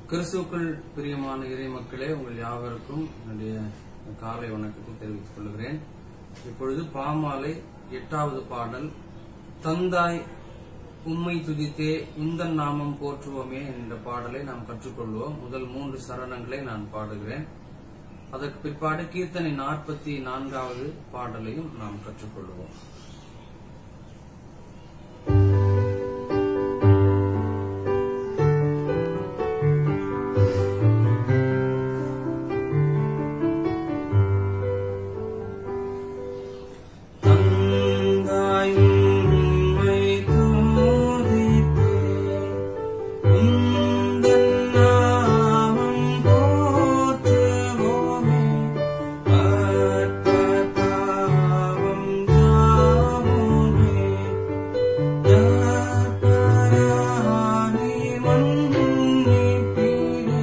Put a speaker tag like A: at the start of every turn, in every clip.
A: கிறிஸ்துவுக்குள் பிரியமான இறை மக்களே உங்கள் யாவருக்கும் என்னுடைய காலை வணக்கத்தை தெரிவித்துக் கொள்கிறேன் இப்பொழுது பாமாலை எட்டாவது பாடல் தந்தாய் உம்மை துதித்தே உந்தன் நாமம் போற்றுவோமே என்ற பாடலை நாம் கற்றுக்கொள்வோம் முதல் மூன்று சரணங்களை நான் பாடுகிறேன் அதற்கு பிற்பாடு கீர்த்தனை நாற்பத்தி நான்காவது பாடலையும் நாம் கற்றுக்கொள்வோம் தந்தாய் உம்மை துதித்தே உந்தன் நாமம் போற்றுவோமே அற்பபாவம் யாவுமே யாப்பரானே மன்னிப்பீரே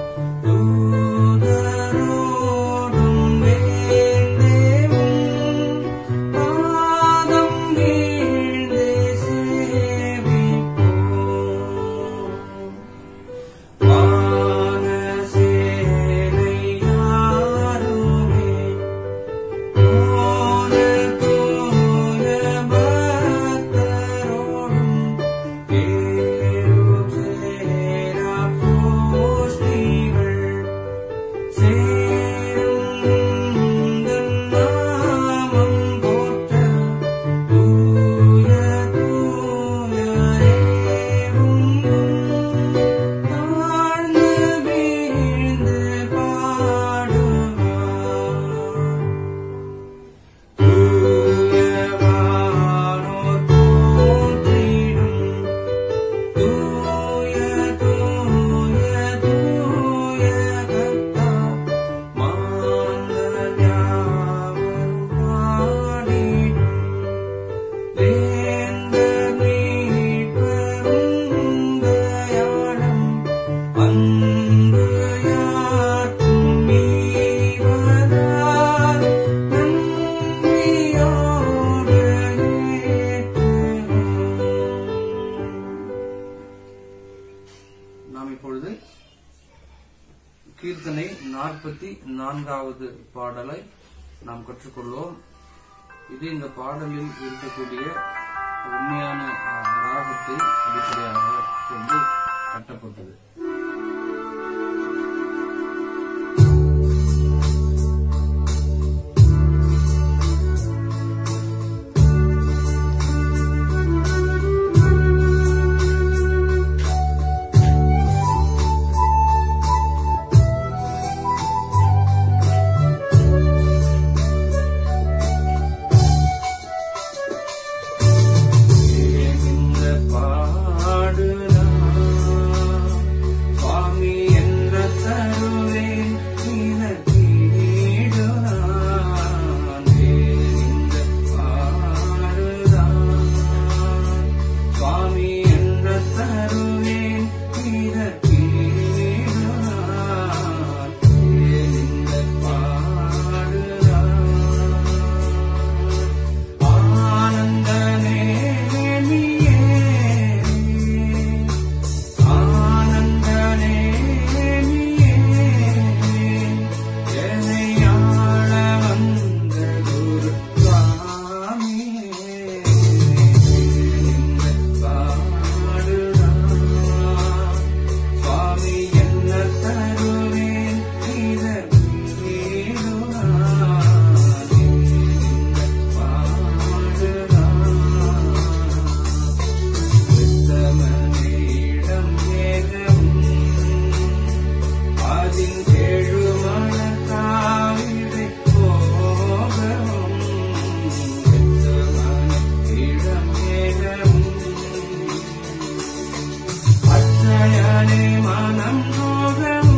A: தூதரோடும் வேண்டேவும் பாதம் வீழ்ந்து சேவிப்போம் வானசேனை யாருமே போன தூய பக்தரோடும் பேரும் சேரா போஷ்டிகள் சேரும் உந்தன் நாமம் போற்ற தூய தூயரேவும் தாழ்ந்து வீழ்ந்து பாடுவார் தூயவானோர் போற்றிடும் தூய தூய தூய கர்த்தா மாந்தர் யாவரும் பாடிடும் வேந்தர் மீட்பரும் தயாளம் அன்பு யார்க்கும் மீவதால் நன்றியோடு ஏற்றுவோம். நாம் இப்பொழுது கீர்த்தனை நாற்பத்தி நான்காவது பாடலை நாம் கற்றுக்கொள்வோம் இது இந்த பாடலில் இருக்கக்கூடிய உண்மையான அஹ், ராகத்தை அடிப்படையாக கொண்டு கட்டப்பட்டது இந்த பாடுனா சுவாமி என்ற தருவே இந்த பாடுனா சுவாமி என்ற தருவே இந்த பாடுனா ஆனந்தனே நீயே ஆனந்தனே நீயே என்னை ஆள வந்த குரு சுவாமியே பாடுதா சுவாமி என்ன தருவேன் இதற்கு உத்தமனிடம் ஏகம் அதில் எழுமணத்தாவிடை போகவும் உத்தமனிடம் ஏகம் அச்சயனே மனம் போகவும்